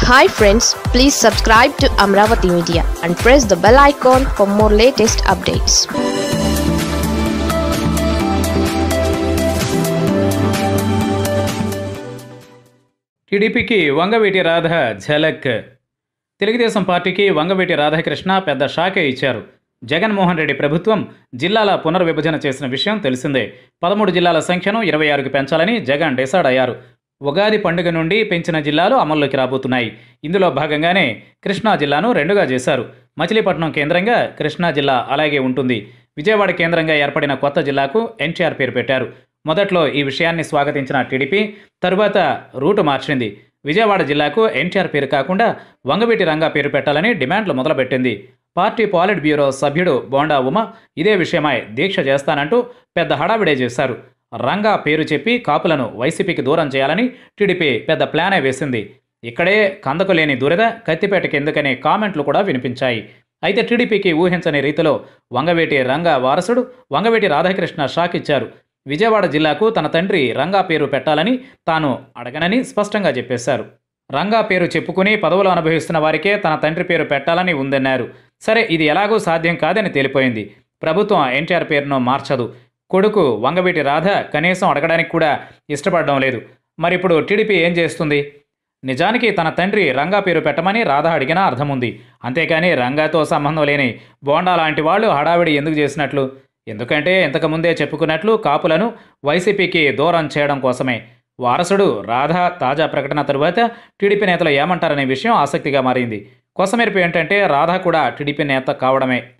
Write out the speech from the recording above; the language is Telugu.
hi friends please subscribe to Amaravati media and press the bell icon for more latest updates టీడీపీకి వంగవీటి రాధ ఝలక్ తెలుగుదేశం పార్టీకి వంగవీటి రాధాకృష్ణ పెద్ద షాకే ఇచ్చారు జగన్మోహన్ రెడ్డి ప్రభుత్వం జిల్లాల పునర్విభజన చేసిన విషయం తెలిసిందే పదమూడు జిల్లాల సంఖ్యను ఇరవై ఆరుకి పెంచాలని జగన్ డిసైడ్ అయ్యారు ఉగాది పండుగ నుండి పెంచిన జిల్లాలు అమల్లోకి రాబోతున్నాయి ఇందులో భాగంగానే కృష్ణా జిల్లాను రెండుగా చేశారు మచిలీపట్నం కేంద్రంగా కృష్ణా జిల్లా అలాగే ఉంటుంది విజయవాడ కేంద్రంగా ఏర్పడిన కొత్త జిల్లాకు ఎన్టీఆర్ పేరు పెట్టారు మొదట్లో ఈ విషయాన్ని స్వాగతించిన టీడీపీ తరువాత రూటు మార్చింది విజయవాడ జిల్లాకు ఎన్టీఆర్ పేరు కాకుండా వంగవీటి రంగా పేరు పెట్టాలని డిమాండ్లు మొదలుపెట్టింది పార్టీ పాలిట్ బ్యూరో సభ్యుడు బోండా ఉమ ఇదే విషయమై దీక్ష చేస్తానంటూ పెద్ద హడావిడే చేశారు రంగా పేరు చెప్పి కాపులను వైసీపీకి దూరం చేయాలని టీడీపీ పెద్ద ప్లానే వేసింది ఇక్కడే కందకు లేని దురద కత్తిపేటకి ఎందుకనే కామెంట్లు కూడా వినిపించాయి అయితే టీడీపీకి ఊహించని రీతిలో వంగవేటి రంగా వారసుడు వంగవేటి రాధాకృష్ణ షాక్ ఇచ్చారు విజయవాడ జిల్లాకు తన తండ్రి రంగా పేరు పెట్టాలని తాను అడగనని స్పష్టంగా చెప్పేశారు రంగా పేరు చెప్పుకుని పదవులు అనుభవిస్తున్న వారికే తన తండ్రి పేరు పెట్టాలని ఉందన్నారు సరే ఇది ఎలాగూ సాధ్యం కాదని తేలిపోయింది ప్రభుత్వం ఎన్టీఆర్ పేరును మార్చదు కొడుకు వంగవీటి రాధ కనీసం అడగడానికి కూడా ఇష్టపడడం లేదు మరి ఇప్పుడు టీడీపీ ఏం చేస్తుంది నిజానికి తన తండ్రి రంగా పేరు పెట్టమని రాధ అడిగినా అర్థం ఉంది అంతేకాని రంగాతో సంబంధం లేని బోండా లాంటి వాళ్ళు హడావిడి ఎందుకు చేసినట్లు ఎందుకంటే ఇంతకుముందే చెప్పుకున్నట్లు కాపులను వైసీపీకి దూరం చేయడం కోసమే వారసుడు రాధ తాజా ప్రకటన తరువాత టీడీపీ నేతలు ఏమంటారనే విషయం ఆసక్తిగా మారింది కొసమెరుపు ఏంటంటే రాధ కూడా టీడీపీ నేత కావడమే